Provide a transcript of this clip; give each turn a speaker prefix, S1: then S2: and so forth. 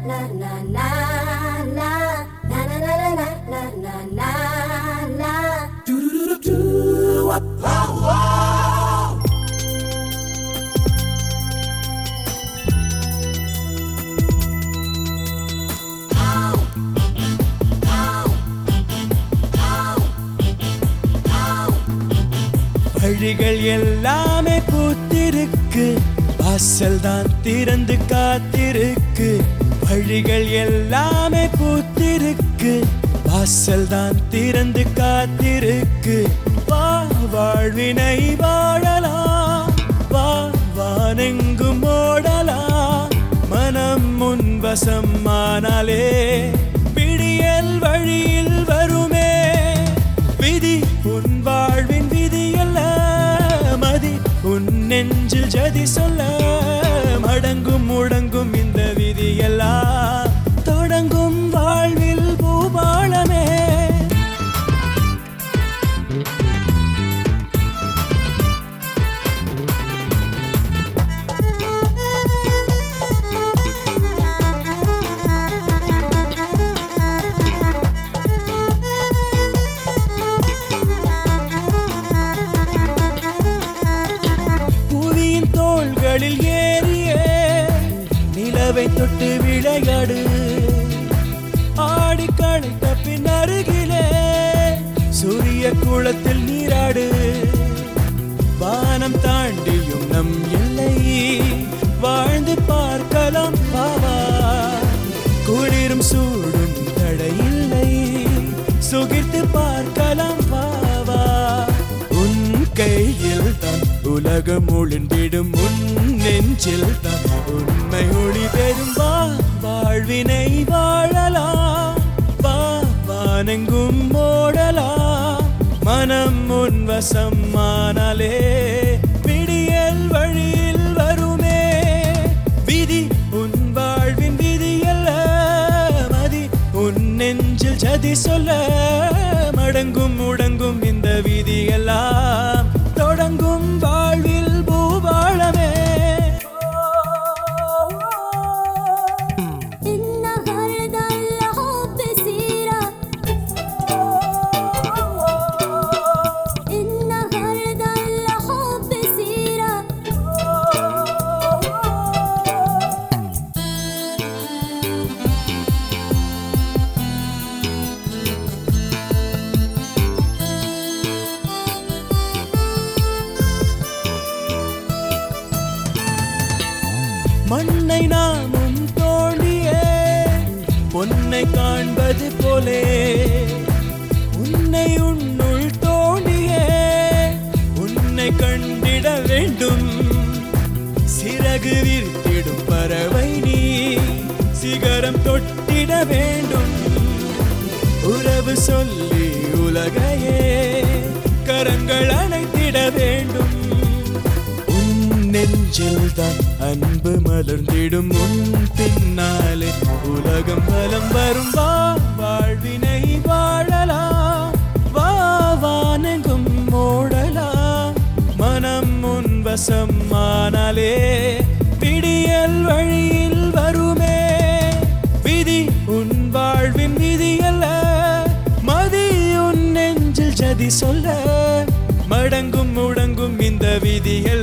S1: வழிகள் எல்லாமே பூத்திருக்கு வாசல் தான் திறந்து காத்திருக்கு வழிகள் எல்லாமே பூத்திருக்கு வாசல் தான் திறந்து காத்திருக்கு வா வாழ்வினை வாழலாம் வா வானெங்கும் ஓடலாம் மனம் முன்வசம் ஆனாலே விடியல் வழியில் வருமே விதி உன் வாழ்வின் விதி அல்ல மதி உன் நெஞ்சில் ஜதி சொல்ல மடங்கும் முடங்கும் இந்த விதி எல்லாம் தொடங்கும் வாழ்வில் பூபாளமே புவியின் தோள்களில் ஏறியே நிலவை தொட்டு விளையாடு ஆடி களைத்த பின் அருகிலே சூரிய குளத்தில் நீராடு வானம் தாண்டியும் நம் எல்லை வாழ்ந்து பார்க்கலாம் பாவா குளிரும் சூடும் தடையில்லை சுகிர்த்து பார்க்கலாம் பாவா உன் கையில் தான் உலகம் ஒளிந்திடும் உன் நெஞ்சில் தான் உண்மை ஒளி பெறும் வா வாழ்வினை வாழலாம் வா வானெங்கும் ஓடலாம் மனம் உன் வசம் ஆனாலே விடியல் வழியில் வருமே விதி உன் வாழ்வின் விதி அல்ல மதி உன் நெஞ்சில் ஜதி சொல்ல மடங்கும் முடங்கும் இந்த விதி எல்லாம் தொடங்கும் வாழ்வில் பூபாளமே
S2: النهاردة الحب سيرة النهاردة الحب سيرة
S1: மண்ணை நாமும் தோண்டியே பொன்னை காண்பது போலே உன்னை உன்னுள் தோண்டியே உன்னை கண்டிட வேண்டும் சிறகு விரித்திடும் பறவை நீ சிகரம் தொட்டிட வேண்டும் உறவு சொல்லி உலகையே கரங்கள் அணைத்திட வேண்டும் உன் நெஞ்சில் தான் அன்பு மலர்ந்திடும் உன் பின்னாலே உலகம் பலம் வரும் வா வாழ்வினை வாழலாம் வா வானெங்கும் ஓடலாம் மனம் உன் வசம் ஆனாலே விடியல் வழியில் வருமே விதி உன் வாழ்வின் விதி அல்ல மதி உன் நெஞ்சில் ஜதி சொல்ல மடங்கும் முடங்கும் இந்த விதிகள்